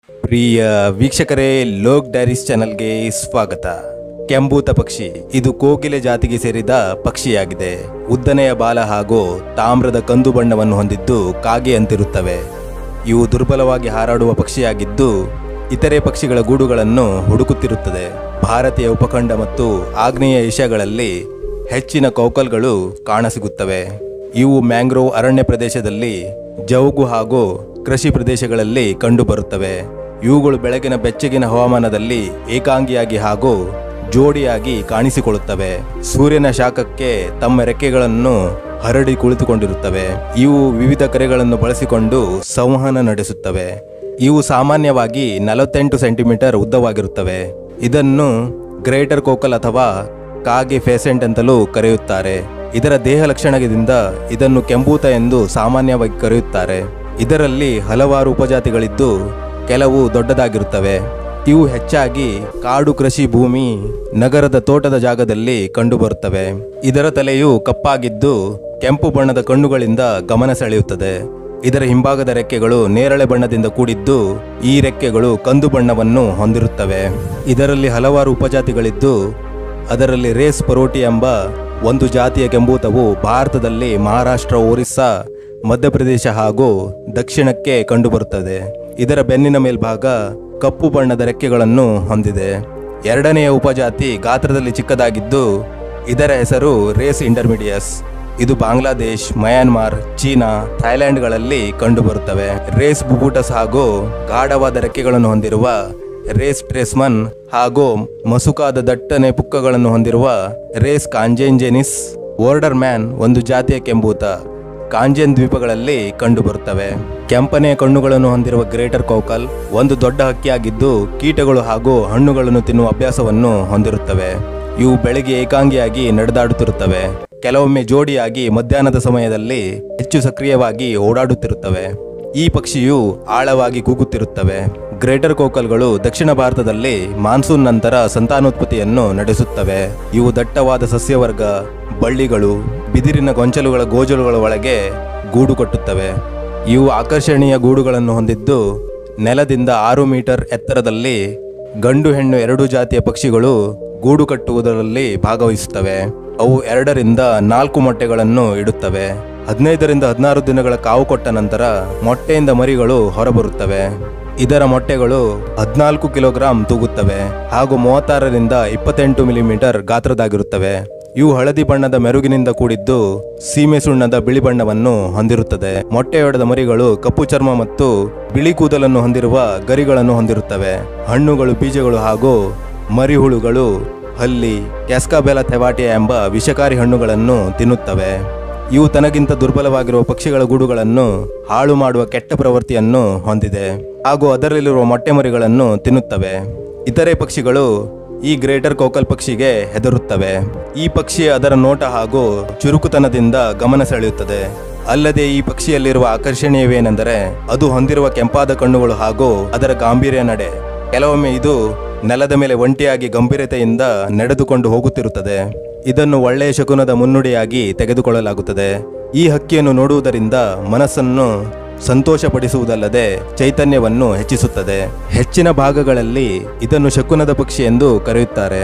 ಪ್ರಿಯ ವೀಕ್ಷಕರೇ ಲೋಕ್ ಡೈರೀಸ್ ಚಾನಲ್ಗೆ ಸ್ವಾಗತ ಕೆಂಬೂತ ಪಕ್ಷಿ ಇದು ಕೋಗಿಲೆ ಜಾತಿಗೆ ಸೇರಿದ ಪಕ್ಷಿಯಾಗಿದೆ ಉದ್ದನೆಯ ಬಾಲ ಹಾಗೂ ತಾಮ್ರದ ಕಂದು ಬಣ್ಣವನ್ನು ಹೊಂದಿದ್ದು ಕಾಗೆಯಂತಿರುತ್ತವೆ ಇವು ದುರ್ಬಲವಾಗಿ ಹಾರಾಡುವ ಪಕ್ಷಿಯಾಗಿದ್ದು ಇತರೆ ಪಕ್ಷಿಗಳ ಗೂಡುಗಳನ್ನು ಹುಡುಕುತ್ತಿರುತ್ತದೆ ಭಾರತೀಯ ಉಪಖಂಡ ಮತ್ತು ಆಗ್ನೇಯ ಏಷ್ಯಾಗಳಲ್ಲಿ ಹೆಚ್ಚಿನ ಕೌಕಲ್ಗಳು ಕಾಣಸಿಗುತ್ತವೆ ಇವು ಮ್ಯಾಂಗ್ರೋವ್ ಅರಣ್ಯ ಪ್ರದೇಶದಲ್ಲಿ ಜೌಗು ಹಾಗೂ ಕೃಷಿ ಪ್ರದೇಶಗಳಲ್ಲಿ ಕಂಡುಬರುತ್ತವೆ ಇವುಗಳು ಬೆಳಗಿನ ಬೆಚ್ಚಗಿನ ಹವಾಮಾನದಲ್ಲಿ ಏಕಾಂಗಿಯಾಗಿ ಹಾಗೂ ಜೋಡಿಯಾಗಿ ಕಾಣಿಸಿಕೊಳ್ಳುತ್ತವೆ ಸೂರ್ಯನ ಶಾಖಕ್ಕೆ ತಮ್ಮ ರೆಕ್ಕೆಗಳನ್ನು ಹರಡಿ ಕುಳಿತುಕೊಂಡಿರುತ್ತವೆ ಇವು ವಿವಿಧ ಕರೆಗಳನ್ನು ಬಳಸಿಕೊಂಡು ಸಂವಹನ ನಡೆಸುತ್ತವೆ ಇವು ಸಾಮಾನ್ಯವಾಗಿ ನಲವತ್ತೆಂಟು ಸೆಂಟಿಮೀಟರ್ ಉದ್ದವಾಗಿರುತ್ತವೆ ಇದನ್ನು ಗ್ರೇಟರ್ ಕೋಕಲ್ ಅಥವಾ ಕಾಗೆ ಫೇಸೆಂಟ್ ಅಂತಲೂ ಕರೆಯುತ್ತಾರೆ ಇದರ ದೇಹ ಲಕ್ಷಣದಿಂದ ಇದನ್ನು ಕೆಂಬೂತ ಎಂದು ಸಾಮಾನ್ಯವಾಗಿ ಕರೆಯುತ್ತಾರೆ ಇದರಲ್ಲಿ ಹಲವಾರು ಉಪಜಾತಿಗಳಿದ್ದು ಕೆಲವು ದೊಡ್ಡದಾಗಿರುತ್ತವೆ ಇವು ಹೆಚ್ಚಾಗಿ ಕಾಡು ಕೃಷಿ ಭೂಮಿ ನಗರದ ತೋಟದ ಜಾಗದಲ್ಲಿ ಕಂಡುಬರುತ್ತವೆ ಇದರ ತಲೆಯು ಕಪ್ಪಾಗಿದ್ದು ಕೆಂಪು ಬಣ್ಣದ ಕಣ್ಣುಗಳಿಂದ ಗಮನ ಸೆಳೆಯುತ್ತದೆ ಇದರ ಹಿಂಭಾಗದ ರೆಕ್ಕೆಗಳು ನೇರಳೆ ಬಣ್ಣದಿಂದ ಕೂಡಿದ್ದು ಈ ರೆಕ್ಕೆಗಳು ಕಂದು ಬಣ್ಣವನ್ನು ಹೊಂದಿರುತ್ತವೆ ಇದರಲ್ಲಿ ಹಲವಾರು ಉಪಜಾತಿಗಳಿದ್ದು ಅದರಲ್ಲಿ ರೇಸ್ ಪರೋಟಿ ಎಂಬ ಒಂದು ಜಾತಿಯ ಕೆಂಬೂತವು ಭಾರತದಲ್ಲಿ ಮಹಾರಾಷ್ಟ್ರ ಒರಿಸ್ಸಾ ಮಧ್ಯಪ್ರದೇಶ ಹಾಗೂ ದಕ್ಷಿಣಕ್ಕೆ ಕಂಡುಬರುತ್ತದೆ ಇದರ ಬೆನ್ನಿನ ಮೇಲ್ಭಾಗ ಕಪ್ಪು ಬಣ್ಣದ ರೆಕ್ಕೆಗಳನ್ನು ಹೊಂದಿದೆ ಎರಡನೆಯ ಉಪಜಾತಿ ಗಾತ್ರದಲ್ಲಿ ಚಿಕ್ಕದಾಗಿದ್ದು ಇದರ ಹೆಸರು ರೇಸ್ ಇಂಟರ್ಮಿಡಿಯಸ್ ಇದು ಬಾಂಗ್ಲಾದೇಶ್ ಮಯಾನ್ಮಾರ್ ಚೀನಾ ಥೈಲ್ಯಾಂಡ್ಗಳಲ್ಲಿ ಕಂಡುಬರುತ್ತವೆ ರೇಸ್ ಬುಬೂಟಸ್ ಹಾಗೂ ಗಾಢವಾದ ರೆಕ್ಕೆಗಳನ್ನು ಹೊಂದಿರುವ ರೇಸ್ ಟ್ರೇಸ್ಮನ್ ಹಾಗೂ ಮಸುಕಾದ ದಟ್ಟನೆ ಪುಕ್ಕಗಳನ್ನು ಹೊಂದಿರುವ ರೇಸ್ ಕಾಂಜೆಂಜೆನಿಸ್ ಓರ್ಡರ್ ಮ್ಯಾನ್ ಒಂದು ಜಾತಿಯ ಕೆಂಬೂತ ಕಾಂಜೆನ್ ದ್ವೀಪಗಳಲ್ಲಿ ಕಂಡುಬರುತ್ತವೆ ಕೆಂಪನೆಯ ಕಣ್ಣುಗಳನ್ನು ಹೊಂದಿರುವ ಗ್ರೇಟರ್ ಕೌಕಲ್ ಒಂದು ದೊಡ್ಡ ಹಕ್ಕಿಯಾಗಿದ್ದು ಕೀಟಗಳು ಹಾಗೂ ಹಣ್ಣುಗಳನ್ನು ತಿನ್ನುವ ಅಭ್ಯಾಸವನ್ನು ಹೊಂದಿರುತ್ತವೆ ಇವು ಬೆಳಗ್ಗೆ ಏಕಾಂಗಿಯಾಗಿ ನಡೆದಾಡುತ್ತಿರುತ್ತವೆ ಕೆಲವೊಮ್ಮೆ ಜೋಡಿಯಾಗಿ ಮಧ್ಯಾಹ್ನದ ಸಮಯದಲ್ಲಿ ಹೆಚ್ಚು ಸಕ್ರಿಯವಾಗಿ ಓಡಾಡುತ್ತಿರುತ್ತವೆ ಈ ಪಕ್ಷಿಯು ಆಳವಾಗಿ ಕೂಗುತ್ತಿರುತ್ತವೆ ಗ್ರೇಟರ್ ಕೋಕಲ್ಗಳು ದಕ್ಷಿಣ ಭಾರತದಲ್ಲಿ ಮಾನ್ಸೂನ್ ನಂತರ ಸಂತಾನೋತ್ಪತ್ತಿಯನ್ನು ನಡೆಸುತ್ತವೆ ಇವು ದಟ್ಟವಾದ ಸಸ್ಯವರ್ಗ ಬಳ್ಳಿಗಳು ಬಿದಿರಿನ ಗೊಂಚಲುಗಳ ಗೋಜಲುಗಳ ಒಳಗೆ ಗೂಡು ಕಟ್ಟುತ್ತವೆ ಇವು ಆಕರ್ಷಣೀಯ ಗೂಡುಗಳನ್ನು ಹೊಂದಿದ್ದು ನೆಲದಿಂದ ಆರು ಮೀಟರ್ ಎತ್ತರದಲ್ಲಿ ಗಂಡು ಹೆಣ್ಣು ಎರಡೂ ಜಾತಿಯ ಪಕ್ಷಿಗಳು ಗೂಡು ಕಟ್ಟುವುದರಲ್ಲಿ ಭಾಗವಹಿಸುತ್ತವೆ ಅವು ಎರಡರಿಂದ ನಾಲ್ಕು ಮೊಟ್ಟೆಗಳನ್ನು ಇಡುತ್ತವೆ ಹದಿನೈದರಿಂದ ಹದಿನಾರು ದಿನಗಳ ಕಾವು ಕೊಟ್ಟ ನಂತರ ಮೊಟ್ಟೆಯಿಂದ ಮರಿಗಳು ಹೊರಬರುತ್ತವೆ ಇದರ ಮೊಟ್ಟೆಗಳು ಹದಿನಾಲ್ಕು ಕಿಲೋಗ್ರಾಂ ತೂಗುತ್ತವೆ ಹಾಗೂ ಮೂವತ್ತಾರರಿಂದ ಇಪ್ಪತ್ತೆಂಟು ಮಿಲಿಮೀಟರ್ ಗಾತ್ರದಾಗಿರುತ್ತವೆ ಇವು ಹಳದಿ ಬಣ್ಣದ ಮೆರುಗಿನಿಂದ ಕೂಡಿದ್ದು ಸೀಮೆ ಸುಣ್ಣದ ಬಿಳಿ ಬಣ್ಣವನ್ನು ಹೊಂದಿರುತ್ತದೆ ಮೊಟ್ಟೆಯೊಡೆದ ಮರಿಗಳು ಕಪ್ಪು ಚರ್ಮ ಮತ್ತು ಬಿಳಿ ಕೂದಲನ್ನು ಹೊಂದಿರುವ ಗರಿಗಳನ್ನು ಹೊಂದಿರುತ್ತವೆ ಹಣ್ಣುಗಳು ಬೀಜಗಳು ಹಾಗೂ ಮರಿಹುಳುಗಳು ಹಲ್ಲಿ ಕ್ಯಾಸ್ಕಾಬೆಲ ಥೆವಾಟಿಯಾ ಎಂಬ ವಿಷಕಾರಿ ಹಣ್ಣುಗಳನ್ನು ತಿನ್ನುತ್ತವೆ ಇವು ತನಗಿಂತ ದುರ್ಬಲವಾಗಿರುವ ಪಕ್ಷಿಗಳ ಗೂಡುಗಳನ್ನು ಹಾಳು ಮಾಡುವ ಕೆಟ್ಟ ಪ್ರವೃತ್ತಿಯನ್ನು ಹೊಂದಿದೆ ಹಾಗೂ ಅದರಲ್ಲಿರುವ ಮೊಟ್ಟೆ ಮರಿಗಳನ್ನು ತಿನ್ನುತ್ತವೆ ಇತರೆ ಪಕ್ಷಿಗಳು ಈ ಗ್ರೇಟರ್ ಕೋಕಲ್ ಪಕ್ಷಿಗೆ ಹೆದರುತ್ತವೆ ಈ ಪಕ್ಷಿ ಅದರ ನೋಟ ಹಾಗೂ ಚುರುಕುತನದಿಂದ ಗಮನ ಸೆಳೆಯುತ್ತದೆ ಅಲ್ಲದೆ ಈ ಪಕ್ಷಿಯಲ್ಲಿರುವ ಆಕರ್ಷಣೀಯವೇನೆಂದರೆ ಅದು ಹೊಂದಿರುವ ಕೆಂಪಾದ ಕಣ್ಣುಗಳು ಹಾಗೂ ಅದರ ಗಾಂಭೀರ್ಯ ನಡೆ ಕೆಲವೊಮ್ಮೆ ಇದು ನೆಲದ ಮೇಲೆ ಒಂಟಿಯಾಗಿ ಗಂಭೀರತೆಯಿಂದ ನಡೆದುಕೊಂಡು ಹೋಗುತ್ತಿರುತ್ತದೆ ಇದನ್ನು ಒಳ್ಳೆಯ ಶಕುನದ ಮುನ್ನುಡಿಯಾಗಿ ತೆಗೆದುಕೊಳ್ಳಲಾಗುತ್ತದೆ ಈ ಹಕ್ಕಿಯನ್ನು ನೋಡುವುದರಿಂದ ಮನಸ್ಸನ್ನು ಸಂತೋಷಪಡಿಸುವುದಲ್ಲದೆ ಚೈತನ್ಯವನ್ನು ಹೆಚ್ಚಿಸುತ್ತದೆ ಹೆಚ್ಚಿನ ಭಾಗಗಳಲ್ಲಿ ಇದನ್ನು ಶಕುನದ ಪಕ್ಷಿ ಎಂದು ಕರೆಯುತ್ತಾರೆ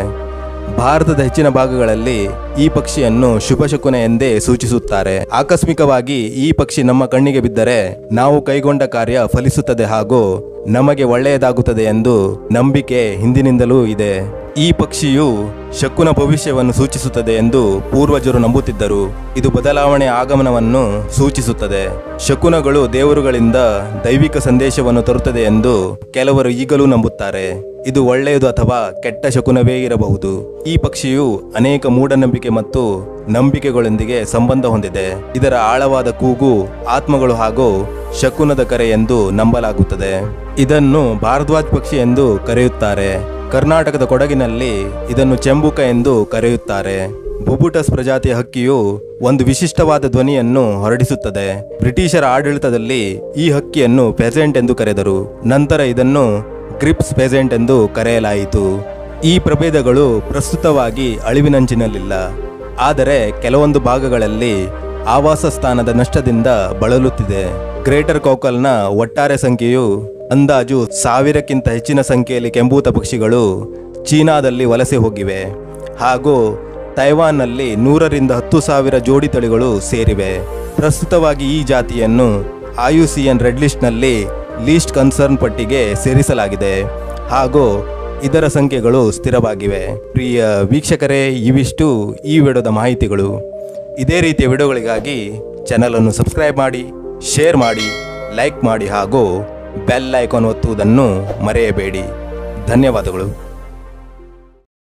ಭಾರತದ ಹೆಚ್ಚಿನ ಭಾಗಗಳಲ್ಲಿ ಈ ಪಕ್ಷಿಯನ್ನು ಶುಭ ಶಕುನ ಎಂದೇ ಸೂಚಿಸುತ್ತಾರೆ ಆಕಸ್ಮಿಕವಾಗಿ ಈ ಪಕ್ಷಿ ನಮ್ಮ ಕಣ್ಣಿಗೆ ಬಿದ್ದರೆ ನಾವು ಕೈಗೊಂಡ ಕಾರ್ಯ ಫಲಿಸುತ್ತದೆ ಹಾಗೂ ನಮಗೆ ಒಳ್ಳೆಯದಾಗುತ್ತದೆ ಎಂದು ನಂಬಿಕೆ ಹಿಂದಿನಿಂದಲೂ ಇದೆ ಈ ಪಕ್ಷಿಯು ಶಕುನ ಭವಿಷ್ಯವನ್ನು ಸೂಚಿಸುತ್ತದೆ ಎಂದು ಪೂರ್ವಜರು ನಂಬುತ್ತಿದ್ದರು ಇದು ಬದಲಾವಣೆ ಆಗಮನವನ್ನು ಸೂಚಿಸುತ್ತದೆ ಶಕುನಗಳು ದೇವರುಗಳಿಂದ ದೈವಿಕ ಸಂದೇಶವನ್ನು ತರುತ್ತದೆ ಎಂದು ಕೆಲವರು ಈಗಲೂ ನಂಬುತ್ತಾರೆ ಇದು ಒಳ್ಳೆಯದು ಅಥವಾ ಕೆಟ್ಟ ಶಕುನವೇ ಇರಬಹುದು ಈ ಪಕ್ಷಿಯು ಅನೇಕ ಮೂಢನಂಬಿಕೆ ಮತ್ತು ನಂಬಿಕೆಗಳೊಂದಿಗೆ ಸಂಬಂಧ ಹೊಂದಿದೆ ಇದರ ಆಳವಾದ ಕೂಗು ಆತ್ಮಗಳು ಹಾಗೂ ಶಕುನದ ಕರೆ ಎಂದು ನಂಬಲಾಗುತ್ತದೆ ಇದನ್ನು ಭಾರದ್ವಾಜ್ ಪಕ್ಷಿ ಎಂದು ಕರೆಯುತ್ತಾರೆ ಕರ್ನಾಟಕದ ಕೊಡಗಿನಲ್ಲಿ ಇದನ್ನು ಚೆಂಬುಕ ಎಂದು ಕರೆಯುತ್ತಾರೆ ಬುಬುಟಸ್ ಪ್ರಜಾತಿಯ ಹಕ್ಕಿಯು ಒಂದು ವಿಶಿಷ್ಟವಾದ ಧ್ವನಿಯನ್ನು ಹೊರಡಿಸುತ್ತದೆ ಬ್ರಿಟಿಷರ ಆಡಳಿತದಲ್ಲಿ ಈ ಹಕ್ಕಿಯನ್ನು ಪೆಸೆಂಟ್ ಎಂದು ಕರೆದರು ನಂತರ ಇದನ್ನು ಗ್ರಿಪ್ಸ್ ಪೆಸೆಂಟ್ ಎಂದು ಕರೆಯಲಾಯಿತು ಈ ಪ್ರಭೇದಗಳು ಪ್ರಸ್ತುತವಾಗಿ ಅಳಿವಿನಂಚಿನಲ್ಲಿಲ್ಲ ಆದರೆ ಕೆಲವೊಂದು ಭಾಗಗಳಲ್ಲಿ ಆವಾಸ ಸ್ಥಾನದ ನಷ್ಟದಿಂದ ಬಳಲುತ್ತಿದೆ ಗ್ರೇಟರ್ ಕೌಕಲ್ನ ಒಟ್ಟಾರೆ ಸಂಖ್ಯೆಯು ಅಂದಾಜು ಸಾವಿರಕ್ಕಿಂತ ಹೆಚ್ಚಿನ ಸಂಖ್ಯೆಯಲ್ಲಿ ಕೆಂಬೂತ ಪಕ್ಷಿಗಳು ಚೀನಾದಲ್ಲಿ ವಲಸೆ ಹೋಗಿವೆ ಹಾಗೂ ತೈವಾನ್ನಲ್ಲಿ ನೂರರಿಂದ ಹತ್ತು ಸಾವಿರ ಜೋಡಿ ತಳಿಗಳು ಸೇರಿವೆ ಪ್ರಸ್ತುತವಾಗಿ ಈ ಜಾತಿಯನ್ನು ಐಯುಸಿಎನ್ ರೆಡ್ ಲಿಸ್ಟ್ನಲ್ಲಿ ಲೀಸ್ಟ್ ಕನ್ಸರ್ನ್ ಪಟ್ಟಿಗೆ ಸೇರಿಸಲಾಗಿದೆ ಹಾಗೂ ಇದರ ಸಂಖ್ಯೆಗಳು ಸ್ಥಿರವಾಗಿವೆ ಪ್ರಿಯ ವೀಕ್ಷಕರೇ ಇವಿಷ್ಟು ಈ ವಿಡಿಯೋದ ಮಾಹಿತಿಗಳು ಇದೇ ರೀತಿಯ ವಿಡಿಯೋಗಳಿಗಾಗಿ ಚಾನಲನ್ನು ಸಬ್ಸ್ಕ್ರೈಬ್ ಮಾಡಿ ಶೇರ್ ಮಾಡಿ ಲೈಕ್ ಮಾಡಿ ಹಾಗೂ ಬೆಲ್ ಐಕಾನ್ ಒತ್ತುವುದನ್ನು ಮರೆಯಬೇಡಿ ಧನ್ಯವಾದಗಳು